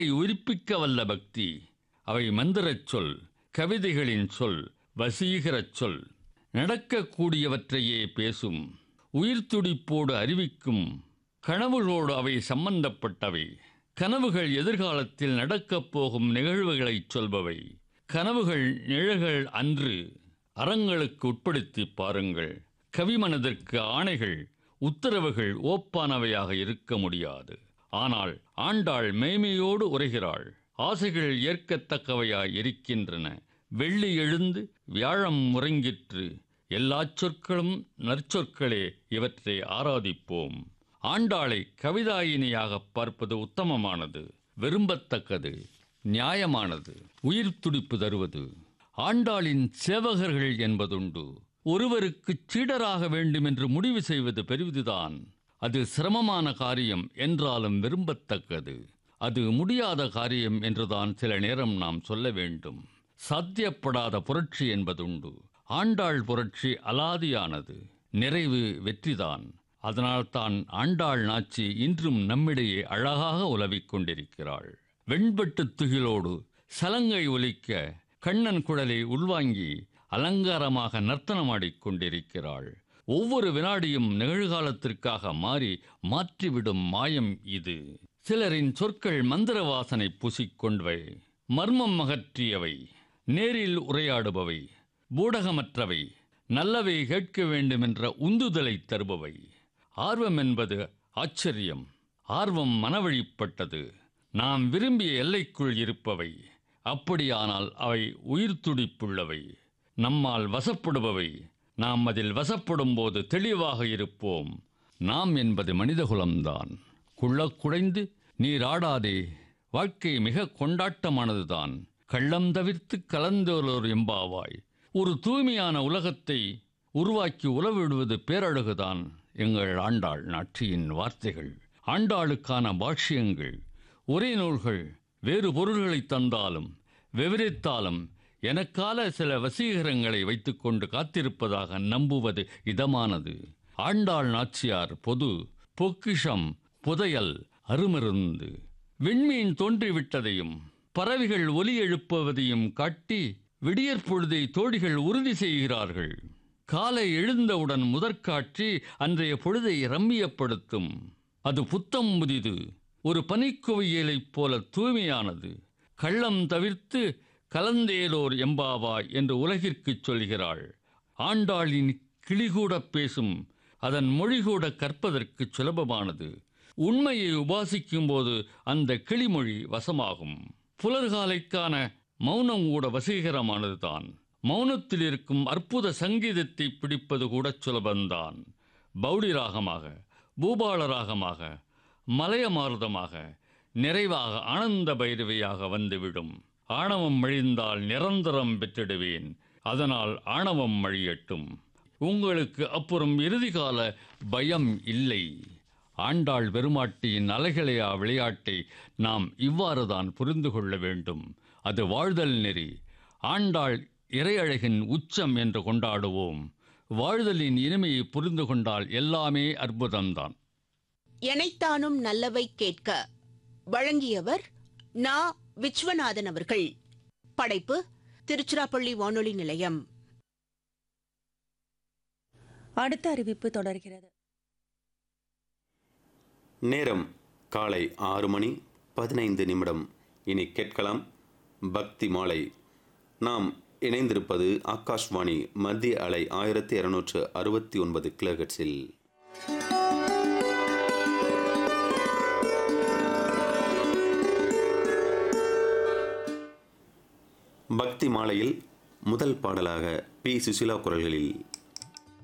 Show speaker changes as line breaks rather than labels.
உயிர்ப்பிக்க வல்ல பக்தி அவை மந்திரச் சொல் கவிதைகளின் சொல் வசீகரச் சொல் நடக்கக்கூடியவற்றையே பேசும் உயிர் துடிப்போடு அறிவிக்கும் கனவுகளோடு அவை சம்பந்தப்பட்டவை கனவுகள் எதிர்காலத்தில் நடக்கப் போகும் நிகழ்வுகளைச் சொல்பவை கனவுகள் நிழல்கள் அன்று அறங்களுக்கு உட்படுத்தி பாருங்கள் கவிமனதிற்கு ஆணைகள் உத்தரவுகள் ஓப்பானவையாக இருக்க முடியாது ஆனால் ஆண்டாள் மேய்மையோடு உரைகிறாள் ஆசைகள் ஏற்கத்தக்கவையாய் இருக்கின்றன வெள்ளி எழுந்து வியாழம் உறங்கிற்று எல்லாச் சொற்களும் நற்சொற்களே இவற்றை ஆராதிப்போம் ஆண்டாளை கவிதாயினியாகப் பார்ப்பது உத்தமமானது விரும்பத்தக்கது நியாயமானது உயிர் துடிப்பு தருவது ஆண்டாளின் சேவகர்கள் என்பதுண்டு ஒருவருக்கு சீடராக வேண்டும் என்று முடிவு செய்வது பெரிதுதான் அது சிரமமான காரியம் என்றாலும் விரும்பத்தக்கது அது முடியாத காரியம் என்றுதான் சில நேரம் நாம் சொல்ல வேண்டும் சாத்தியப்படாத புரட்சி என்பதுண்டு ஆண்டாள் புரட்சி அலாதியானது நிறைவு வெற்றிதான் அதனால்தான் ஆண்டாள் நாச்சி இன்றும் நம்மிடையே அழகாக உலவிக் கொண்டிருக்கிறாள் வெண்பட்டு துகிலோடு சலங்கை ஒலிக்க கண்ணன் குழலை உள்வாங்கி அலங்காரமாக நர்த்தனமாடிக் கொண்டிருக்கிறாள் ஒவ்வொரு வினாடியும் நிகழ்காலத்திற்காக மாறி மாற்றிவிடும் மாயம் இது சிலரின் சொற்கள் மந்திர வாசனை பூசிக்கொண்டவை மர்மம் அகற்றியவை நேரில் உரையாடுபவை பூடகமற்றவை நல்லவை கேட்க வேண்டுமென்ற உந்துதலை தருபவை ஆர்வம் என்பது ஆச்சரியம் ஆர்வம் மனவழிப்பட்டது நாம் விரும்பிய எல்லைக்குள் இருப்பவை அப்படியானால் அவை உயிர் துடிப்புள்ளவை நம்மால் வசப்படுபவை நாம் அதில் வசப்படும் போது தெளிவாக இருப்போம் நாம் என்பது மனிதகுலம்தான் குள்ளக் குடைந்து நீர் ஆடாதே வாழ்க்கை மிக கொண்டாட்டமானதுதான் கள்ளம் தவிர்த்து கலந்தோலோர் எம்பாவாய் ஒரு தூய்மையான உலகத்தை உருவாக்கி உலவிடுவது பேரழகுதான் எங்கள் ஆண்டாள் நாட்டியின் வார்த்தைகள் ஆண்டாளுக்கான பாஷ்யங்கள் ஒரே நூல்கள் வேறு பொருள்களை தந்தாலும் விவரித்தாலும் எனக்கால சில வசீகரங்களை வைத்துக்கொண்டு காத்திருப்பதாக நம்புவது இதமானது ஆண்டாள் நாச்சியார் பொது பொக்கிஷம் புதையல் அருமருந்து விண்மீன் தோன்றிவிட்டதையும் பறவைகள் ஒலி எழுப்புவதையும் காட்டி விடியற் பொழுதை தோழிகள் உறுதி செய்கிறார்கள் காலை எழுந்தவுடன் முதற்காட்சி அன்றைய பொழுதை ரம்மியப்படுத்தும் அது புத்தம் புதிது ஒரு பனிக்குவியலைப் போல தூய்மையானது கள்ளம் தவிர்த்து கலந்தேலோர் எம்பாவா என்று உலகிற்குச் சொல்கிறாள் ஆண்டாளின் கிளிகூட பேசும் அதன் மொழிகூட கற்பதற்கு சுலபமானது உண்மையை உபாசிக்கும் போது அந்த கிளிமொழி வசமாகும் புலர்காலைக்கான மௌனம் கூட வசீகரமானதுதான் மௌனத்தில் இருக்கும் அற்புத சங்கீதத்தை பிடிப்பது கூட சுலபந்தான் பௌடி ராகமாக பூபால ராகமாக மலையமாருதமாக நிறைவாக ஆனந்த பைரவியாக வந்துவிடும் ஆணவம் மழிந்தால் நிரந்தரம் பெற்றிடுவேன் அதனால் ஆணவம் மழியட்டும் உங்களுக்கு அப்புறம் இறுதிகால பயம் இல்லை ஆண்டாள் பெருமாட்டியின் அலைகளையா விளையாட்டை நாம் இவ்வாறுதான் புரிந்து கொள்ள வேண்டும் அது வாழ்தல் நெறி ஆண்டாள் இறையழகின் உச்சம் என்று கொண்டாடுவோம் வாழ்தலின் இனிமையை புரிந்து கொண்டால் எல்லாமே அற்புதம்தான்
எனைத்தானும் நல்லவை கேட்க வழங்கியவர் நா விஸ்வநாதன் அவர்கள் படைப்பு திருச்சிராப்பள்ளி வானொலி நிலையம்
அடுத்த அறிவிப்பு தொடர்கிறது
நேரம் காலை ஆறு மணி பதினைந்து நிமிடம் இனி கேட்கலாம் பக்தி மாலை நாம் இணைந்திருப்பது ஆகாஷ்வாணி மத்திய அலை ஆயிரத்தி இருநூற்று அறுபத்தி ஒன்பது கிலோஹெட்ஸில் பக்தி மாலையில் முதல் பாடலாக பி சுசிலா குரல்களில்